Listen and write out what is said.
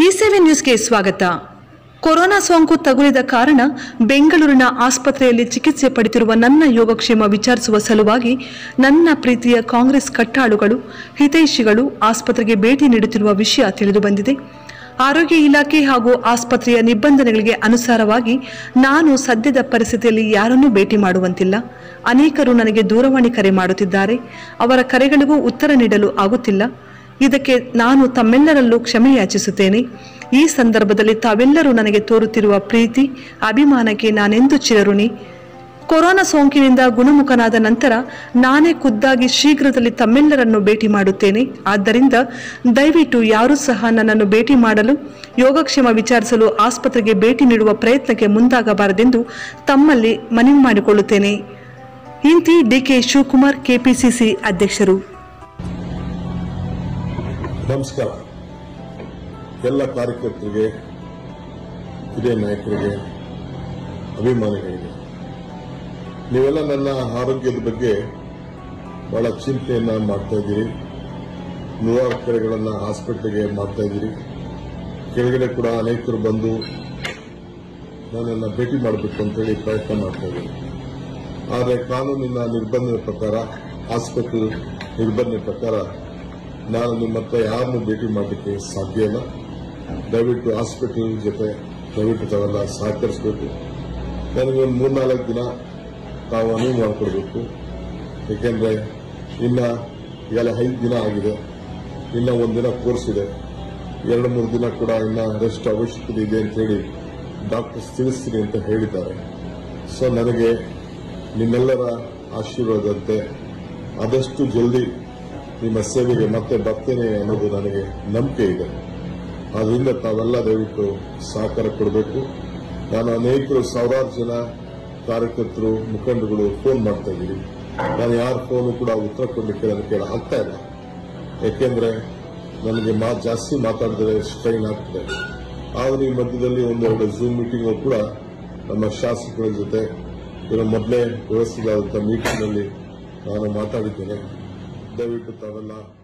V seven ನ್ಯೂಸ್ಗೆ ಸ್ವಾಗತ corona ಸೋಂಕು ತಗುಲಿದ ಕಾರಣ ಬೆಂಗಳೂರಿನ ಆಸ್ಪತ್ರೆಯಲ್ಲಿ ಚಿಕಿತ್ಸೆ ಪಡೆದಿರುವ ನನ್ನ ಯೋಗಕ್ಷೇಮ ವಿಚಾರಿಸುವ ಸಲುವಾಗಿ ನನ್ನ ಪ್ರೀತಿಯ ಕಾಂಗ್ರೆಸ್ ಕಟ್ಟಾಳುಗಳು ಹಿತೈಷಿಗಳು ಆಸ್ಪತ್ರೆಗೆ ಭೇಟಿ ನೀಡುತ್ತಿರುವ ವಿಷಯ ತಿಳಿದು ಬಂದಿದೆ ಆರೋಗ್ಯ ಇಲಾಖೆ ಹಾಗೂ ಆಸ್ಪತ್ರೆಯ ನಿಬಂಧನೆಗಳಿಗೆ ಅನುಸಾರವಾಗಿ ನಾನು ಸದ್ಯದ ಪರಿಸ್ಥಿತಿಯಲ್ಲಿ ಯಾರನ್ನೂ ಭೇಟಿ ಮಾಡುವಂತಿಲ್ಲ ಅನೇಕರು ನನಗೆ ದೂರವಾಣಿ ಕರೆ ಮಾಡುತ್ತಿದ್ದಾರೆ ಅವರ ಕರೆಗಳಿಗೂ ಉತ್ತರ ನೀಡಲು ಆಗುತ್ತಿಲ್ಲ ಇದಕ್ಕೆ ನಾನು ತಮ್ಮೆಲ್ಲರಲ್ಲೂ ಕ್ಷಮೆ ಯಾಚಿಸುತ್ತೇನೆ ಈ ಸಂದರ್ಭದಲ್ಲಿ ತಾವೆಲ್ಲರೂ ನನಗೆ ತೋರುತ್ತಿರುವ ಪ್ರೀತಿ ಅಭಿಮಾನಕ್ಕೆ ನಾನೆಂದು ಚಿರಋಣಿ ಕೊರೋನಾ ಸೋಂಕಿನಿಂದ ಗುಣಮುಖನಾದ ನಂತರ ನಾನೇ ಖುದ್ದಾಗಿ ಶೀಘ್ರದಲ್ಲಿ ತಮ್ಮೆಲ್ಲರನ್ನು ಭೇಟಿ ಮಾಡುತ್ತೇನೆ ಆದ್ದರಿಂದ ದಯವಿಟ್ಟು ಯಾರೂ ಸಹ ನನ್ನನ್ನು ಭೇಟಿ ಮಾಡಲು ಯೋಗಕ್ಷೇಮ ವಿಚಾರಿಸಲು ಆಸ್ಪತ್ರೆಗೆ ಭೇಟಿ ನೀಡುವ ಪ್ರಯತ್ನಕ್ಕೆ ಮುಂದಾಗಬಾರದೆಂದು ತಮ್ಮಲ್ಲಿ ಮನವಿ ಮಾಡಿಕೊಳ್ಳುತ್ತೇನೆ ಇಂತಿ ಡಿಕೆ ಶಿವಕುಮಾರ್ ಕೆಪಿಸಿಸಿ ಅಧ್ಯಕ್ಷರು ನಮಸ್ಕಾರ ಎಲ್ಲ ಕಾರ್ಯಕರ್ತರಿಗೆ ಹಿರಿಯ ನಾಯಕರಿಗೆ ಅಭಿಮಾನಿಗಳಿಗೆ ನೀವೆಲ್ಲ ನನ್ನ ಆರೋಗ್ಯದ ಬಗ್ಗೆ ಬಹಳ ಚಿಂತೆಯನ್ನ ಮಾಡ್ತಾ ಇದ್ದೀರಿ ನೂರಾರು ಕರೆಗಳನ್ನ ಹಾಸ್ಪಿಟ್ಲಿಗೆ ಮಾಡ್ತಾ ಇದ್ದೀರಿ ಕೆಳಗಡೆ ಕೂಡ ಅನೇಕರು ಬಂದು ನನ್ನನ್ನು ಭೇಟಿ ಮಾಡಬೇಕು ಅಂತೇಳಿ ಪ್ರಯತ್ನ ಮಾಡ್ತಾ ಇದ್ದೀನಿ ಆದರೆ ಕಾನೂನಿನ ನಿರ್ಬಂಧದ ಪ್ರಕಾರ ಆಸ್ಪತ್ರೆ ನಿರ್ಬಂಧದ ಪ್ರಕಾರ ನಾನು ನಿಮ್ಮ ಹತ್ರ ಯಾರನ್ನು ಭೇಟಿ ಮಾಡಲಿಕ್ಕೆ ಸಾಧ್ಯ ಇಲ್ಲ ದಯವಿಟ್ಟು ಹಾಸ್ಪಿಟಲ್ ಜೊತೆ ದಯವಿಟ್ಟು ತಾವೆಲ್ಲ ಸಹಕರಿಸಬೇಕು ನನಗೆ ಒಂದು ಮೂರ್ನಾಲ್ಕು ದಿನ ತಾವು ಅನುವು ಮಾಡಿಕೊಡ್ಬೇಕು ಏಕೆಂದರೆ ಇನ್ನ ಈಗಲೇ ಐದು ದಿನ ಆಗಿದೆ ಇನ್ನ ಒಂದಿನ ಕೋರ್ಸ್ ಇದೆ ಎರಡು ಮೂರು ದಿನ ಕೂಡ ಇನ್ನ ರೆಸ್ಟ್ ಅವಶ್ಯಕತೆ ಇದೆ ಅಂತೇಳಿ ಡಾಕ್ಟರ್ಸ್ ತಿಳಿಸ್ತೀನಿ ಅಂತ ಹೇಳಿದ್ದಾರೆ ಸೊ ನನಗೆ ನಿಮ್ಮೆಲ್ಲರ ಆಶೀರ್ವಾದಂತೆ ಆದಷ್ಟು ಜಲ್ದಿ ನಿಮ್ಮ ಸೇವೆಗೆ ಮತ್ತೆ ಬರ್ತೇನೆ ಅನ್ನೋದು ನನಗೆ ನಂಬಿಕೆ ಇದೆ ಆದ್ರಿಂದ ತಾವೆಲ್ಲ ದಯವಿಟ್ಟು ಸಹಕಾರ ಕೊಡಬೇಕು ನಾನು ಅನೇಕರು ಸಾವಿರಾರು ಜನ ಕಾರ್ಯಕರ್ತರು ಮುಖಂಡರುಗಳು ಫೋನ್ ಮಾಡ್ತಾ ಇದ್ದೀರಿ ನಾನು ಯಾರ ಫೋನು ಕೂಡ ಉತ್ತರ ಕೊಡಲಿಕ್ಕೆ ನನಗೆ ಆಗ್ತಾ ಇಲ್ಲ ಯಾಕೆಂದ್ರೆ ನನಗೆ ಮಾ ಜಾಸ್ತಿ ಮಾತಾಡಿದ್ರೆ ಸ್ಟ್ರೈನ್ ಆಗ್ತದೆ ಆದ್ರೆ ಈ ಮಧ್ಯದಲ್ಲಿ ಒಂದೆರಡು ಝೂಮ್ ಮೀಟಿಂಗ್ ಕೂಡ ನಮ್ಮ ಶಾಸಕರ ಜೊತೆ ಇರೋ ಮೊದಲೇ ವ್ಯವಸ್ಥಿತವಾದಂಥ ಮೀಟಿಂಗ್ನಲ್ಲಿ ನಾನು ಮಾತಾಡಿದ್ದೇನೆ ದಯವಿಟ್ಟು ತಾವೆಲ್ಲ